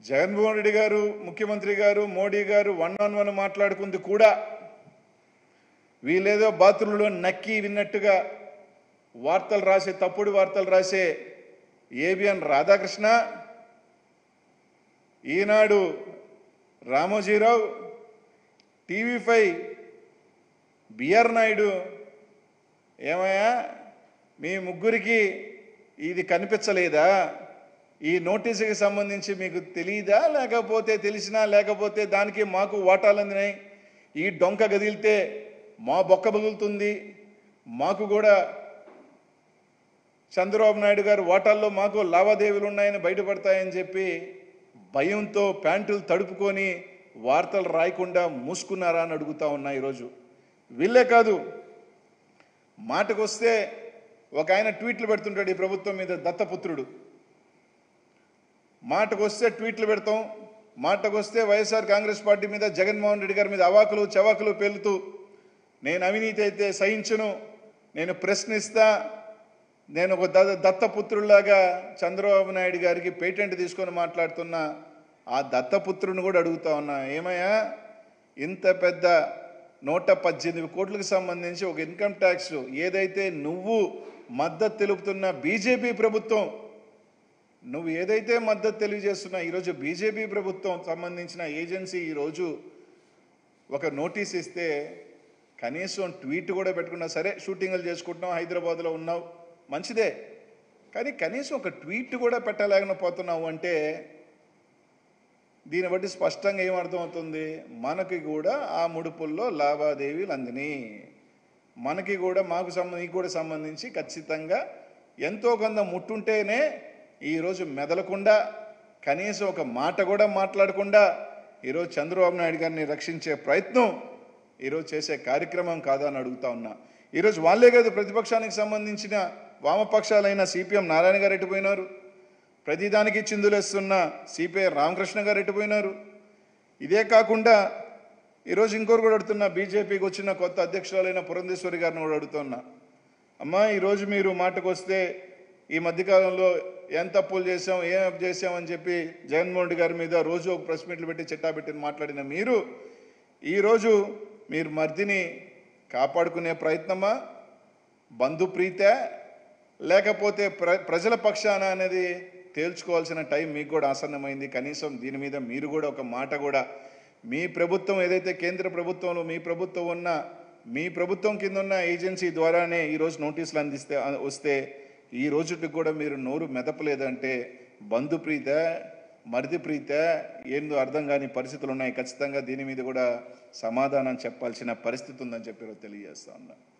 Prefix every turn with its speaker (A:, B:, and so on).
A: జగన్మోహన్ రెడ్డి గారు ముఖ్యమంత్రి గారు మోడీ గారు వన్ ఆన్ వన్ మాట్లాడుకుంది కూడా వీళ్ళేదో బాత్రూంలో నక్కి విన్నట్టుగా వార్తలు రాసే తప్పుడు వార్తలు రాసే ABN Radhakrishna Eenadu Ramoji Rao TV five B R Naidu ఏమయ్యా మీ ముగ్గురికి ఇది కనిపించలేదా ఈ నోటీసుకి సంబంధించి మీకు తెలియదా లేకపోతే తెలిసినా లేకపోతే దానికి మాకు వాటాలందినాయి ఈ డొంక గదిలితే మా బొక్క బదులుతుంది మాకు కూడా చంద్రబాబు నాయుడు గారు ఓటాల్లో మాకు లావాదేవీలు ఉన్నాయని బయటపడతాయని చెప్పి భయంతో ప్యాంటులు తడుపుకొని వార్తలు రాయకుండా మూసుకున్నారా అని అడుగుతా ఉన్నా ఈరోజు వీళ్ళే కాదు మాటకొస్తే ఒక ఆయన ట్వీట్లు పెడుతుంటాడు ఈ ప్రభుత్వం మీద దత్తపుత్రుడు మాటకొస్తే ట్వీట్లు పెడతాం మాటకొస్తే వైఎస్ఆర్ కాంగ్రెస్ పార్టీ మీద జగన్మోహన్ రెడ్డి గారి మీద అవాకులు చవాకులు పేలుతూ నేను అవినీతి అయితే సహించను నేను ప్రశ్నిస్తా నేను ఒక ద దత్తపుత్రుల్లాగా చంద్రబాబు నాయుడు గారికి పేటెంట్ తీసుకొని మాట్లాడుతున్న ఆ దత్తపుత్రుని కూడా అడుగుతా ఉన్నా ఏమయ్యా ఇంత పెద్ద నూట పద్దెనిమిది కోట్లకు సంబంధించి ఒక ఇన్కమ్ ట్యాక్స్ ఏదైతే నువ్వు మద్దతు తెలుపుతున్న బీజేపీ ప్రభుత్వం నువ్వు ఏదైతే మద్దతు తెలియజేస్తున్నా ఈరోజు బీజేపీ ప్రభుత్వం సంబంధించిన ఏజెన్సీ ఈరోజు ఒక నోటీస్ ఇస్తే కనీసం ట్వీట్ కూడా పెట్టుకున్నా సరే షూటింగ్లు చేసుకుంటున్నావు హైదరాబాద్లో ఉన్నావు మంచిదే కానీ కనీసం ఒక ట్వీట్ కూడా పెట్టలేకపోతున్నావు అంటే దీన్ని బట్టి స్పష్టంగా ఏం అర్థమవుతుంది మనకి కూడా ఆ ముడుపుల్లో లావాదేవీలు అందినాయి మనకి కూడా మాకు సంబంధ నీకు కూడా సంబంధించి ఖచ్చితంగా ఎంతో కొంత ముట్టుంటేనే ఈరోజు మెదలకుండా కనీసం ఒక మాట కూడా మాట్లాడకుండా ఈరోజు చంద్రబాబు నాయుడు గారిని రక్షించే ప్రయత్నం ఈరోజు చేసే కార్యక్రమం కాదా అని అడుగుతా ఉన్నా ఈరోజు వాళ్ళే కాదు ప్రతిపక్షానికి సంబంధించిన వామపక్షాలైన సిపిఎం నారాయణ గారు ఎటుపోయినారు ప్రతిదానికి చిందులేస్తున్న సిపిఐ రామకృష్ణ గారు ఎటుపోయినారు ఇదే కాకుండా ఈరోజు ఇంకోరు కూడా అడుగుతున్నా బీజేపీకి వచ్చిన కొత్త అధ్యక్షురాలైన పురంధేశ్వరి గారిని కూడా అడుగుతున్నా అమ్మా ఈరోజు మీరు మాటకు వస్తే ఈ మధ్యకాలంలో ఏం తప్పులు చేశాం ఏం చేశాం అని చెప్పి జగన్మోహన్ రెడ్డి గారి మీద రోజు ఒక ప్రెస్ మీట్లు పెట్టి చిట్టా పెట్టి మాట్లాడిన మీరు ఈరోజు మీరు మర్దిని కాపాడుకునే ప్రయత్నమా బంధుప్రీత లేకపోతే ప్ర ప్రజల పక్షాన అనేది తేల్చుకోవాల్సిన టైం మీకు కూడా ఆసన్నమైంది కనీసం దీని మీద మీరు కూడా ఒక మాట కూడా మీ ప్రభుత్వం ఏదైతే కేంద్ర ప్రభుత్వంలో మీ ప్రభుత్వం ఉన్న మీ ప్రభుత్వం కింద ఉన్న ఏజెన్సీ ద్వారానే ఈరోజు నోటీసులు అందిస్తే ఆ, వస్తే ఈ రోజుకి కూడా మీరు నోరు మెదపలేదంటే బంధుప్రీత మరిది ప్రీత ఏందో అర్థం కాని పరిస్థితులు ఉన్నాయి ఖచ్చితంగా దీని మీద కూడా సమాధానం చెప్పాల్సిన పరిస్థితి ఉందని చెప్పి ఈరోజు తెలియజేస్తా ఉన్నా